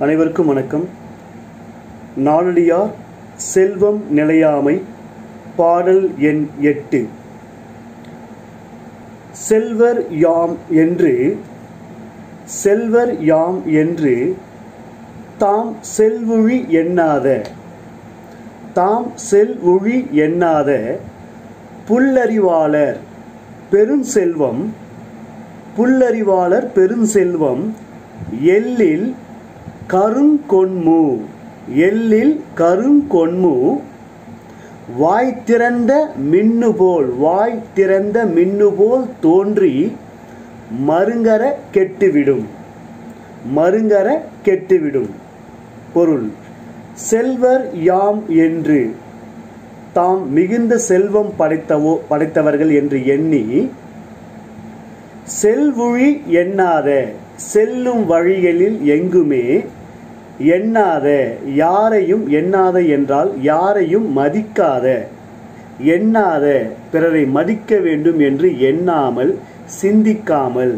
அனைவருக்கும் வணக்கம் நாளடியார் செல்வம் நிலையாமை பாடல் எண் எட்டு செல்வர் யாம் என்று செல்வர் யாம் என்று தாம் செல்வொழி எண்ணாத தாம் செல்வொழி எண்ணாத புல்லறிவாளர் பெருஞ்செல்வம் புல்லறிவாளர் பெருஞ்செல்வம் எல்லில் கருங்கொன்மு எல்லில் கருங்கொன்மு வாய் திறந்த மின்னு போல் வாய் திறந்த மின்னு போல் தோன்றி மருங்கர கெட்டுவிடும் மருங்கர கெட்டுவிடும் பொருள் செல்வர் யாம் என்று தாம் மிகுந்த செல்வம் படைத்தவோ படைத்தவர்கள் என்று எண்ணி செல்வொழி எண்ணாத செல்லும் வழிகளில் எங்குமே எண்ணாத யாரையும் எண்ணாத என்றால் யாரையும் மதிக்காத எண்ணாத பிறரை மதிக்க வேண்டும் என்று எண்ணாமல் சிந்திக்காமல்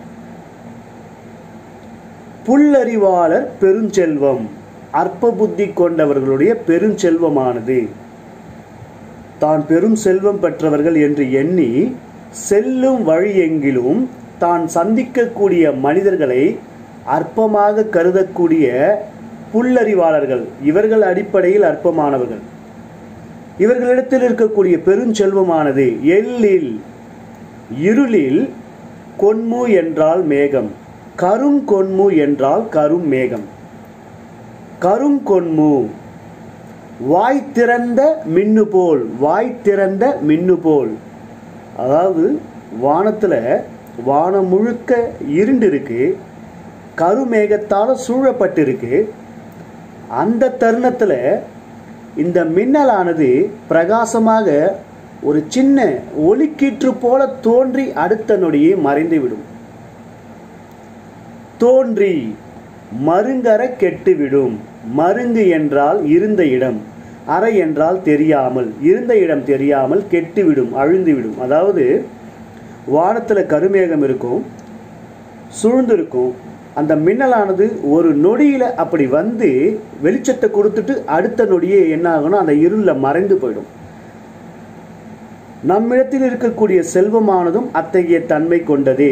புல்லறிவாளர் பெருஞ்செல்வம் அற்ப புத்தி கொண்டவர்களுடைய பெருஞ்செல்வமானது தான் பெரும் செல்வம் பெற்றவர்கள் என்று எண்ணி செல்லும் வழி எங்கிலும் தான் சந்திக்கக்கூடிய மனிதர்களை அற்பமாக கருதக்கூடிய புல்லறிவாளர்கள் இவர்கள் அடிப்படையில் அற்பமானவர்கள் இவர்களிடத்தில் இருக்கக்கூடிய பெருஞ்செல்வமானது எல்லில் இருளில் கொன்மு என்றால் மேகம் கரும் கொன்மு என்றால் கரும் மேகம் கரும் கொன்மு வாய் திறந்த மின்னு போல் வாய் திறந்த மின்னு போல் அதாவது வானத்தில் வானம் முழுக்க இருண்டு இருக்கு கருமேகத்தால் சூழப்பட்டிருக்கு அந்த தருணத்தில் இந்த மின்னலானது பிரகாசமாக ஒரு சின்ன ஒளிக்கீற்று போல தோன்றி அடுத்த நொடியே மறைந்துவிடும் தோன்றி மருங்கர கெட்டுவிடும் மருங்கு என்றால் இருந்த இடம் அறை என்றால் தெரியாமல் இருந்த இடம் தெரியாமல் கெட்டுவிடும் அழிந்துவிடும் அதாவது வானத்தில் கருமேகம் இருக்கும் சூழ்ந்திருக்கும் அந்த மின்னலானது ஒரு நொடியில் அப்படி வந்து வெளிச்சத்தை கொடுத்துட்டு அடுத்த நொடியே என்ன ஆகும்னா அந்த இருளில் மறைந்து போயிடும் நம்மிடத்தில் இருக்கக்கூடிய செல்வமானதும் அத்தகைய தன்மை கொண்டதே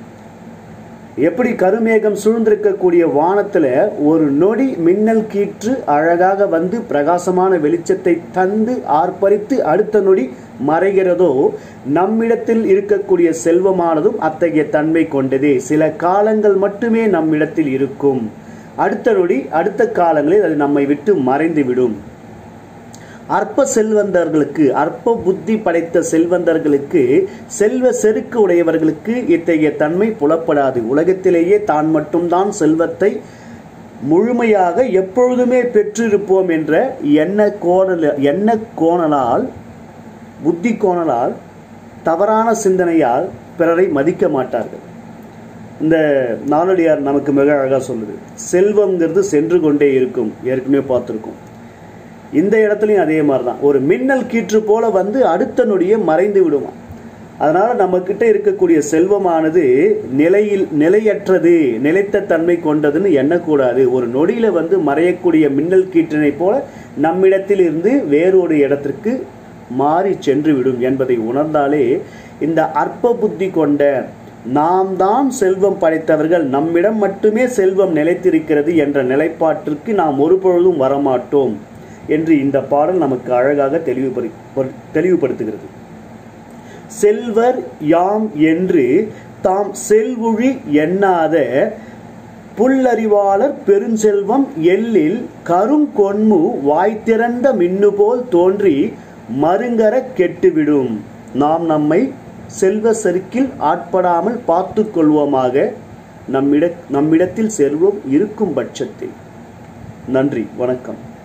எப்படி கருமேகம் சூழ்ந்திருக்கக்கூடிய வானத்தில் ஒரு நொடி மின்னல் கீற்று அழகாக வந்து பிரகாசமான வெளிச்சத்தை தந்து ஆர்ப்பரித்து அடுத்த நொடி மறைகிறதோ நம்மிடத்தில் இருக்கக்கூடிய செல்வமானதும் அத்தகைய தன்மை கொண்டதே சில காலங்கள் மட்டுமே நம்மிடத்தில் இருக்கும் அடுத்த நொடி அடுத்த காலங்களில் அது நம்மை விட்டு மறைந்துவிடும் அற்ப செல்வந்தர்களுக்கு அற்ப புத்தி படைத்த செல்வந்தர்களுக்கு செல்வ செருக்கு உடையவர்களுக்கு இத்தகைய தன்மை புலப்படாது உலகத்திலேயே தான் மட்டும்தான் செல்வத்தை முழுமையாக எப்பொழுதுமே பெற்றிருப்போம் என்ற எண்ண கோணல எண்ண கோணலால் புத்தி கோணலால் தவறான சிந்தனையால் பிறரை மதிக்க மாட்டார்கள் இந்த நாளடியார் நமக்கு மிக அழகாக சொல்லுது செல்வம்ங்கிறது சென்று கொண்டே இருக்கும் ஏற்கனவே பார்த்துருக்கோம் இந்த இடத்துலையும் அதே மாதிரி தான் ஒரு மின்னல் கீற்று போல வந்து அடுத்த நொடியே மறைந்து விடுமா அதனால நம்ம கிட்ட இருக்கக்கூடிய செல்வமானது நிலையில் நிலையற்றது நிலைத்த தன்மை கொண்டதுன்னு எண்ணக்கூடாது ஒரு நொடியில வந்து மறையக்கூடிய மின்னல் கீற்றினை போல நம்மிடத்தில் இருந்து வேறொரு இடத்திற்கு மாறி சென்று விடும் என்பதை உணர்ந்தாலே இந்த அற்ப புத்தி கொண்ட நாம் தான் செல்வம் படைத்தவர்கள் நம்மிடம் மட்டுமே செல்வம் நிலைத்திருக்கிறது என்ற நிலைப்பாட்டிற்கு நாம் ஒருபொழுதும் வரமாட்டோம் என்று இந்த பாடல் நமக்கு அழகாக தெளிவுபடு தெளிவுபடுத்துகிறது செல்வர் யாம் என்று தாம் செல்வொழி எண்ணாத புல்லறிவாளர் பெருஞ்செல்வம் எல்லில் கருங்கொன்மு வாய் திறந்த மின்னு போல் தோன்றி மருங்கர கெட்டுவிடும் நாம் நம்மை செல்வ செருக்கில் ஆட்படாமல் பார்த்து கொள்வோமாக நம்மிட நம்மிடத்தில் செல்வம் இருக்கும் பட்சத்தில் நன்றி வணக்கம்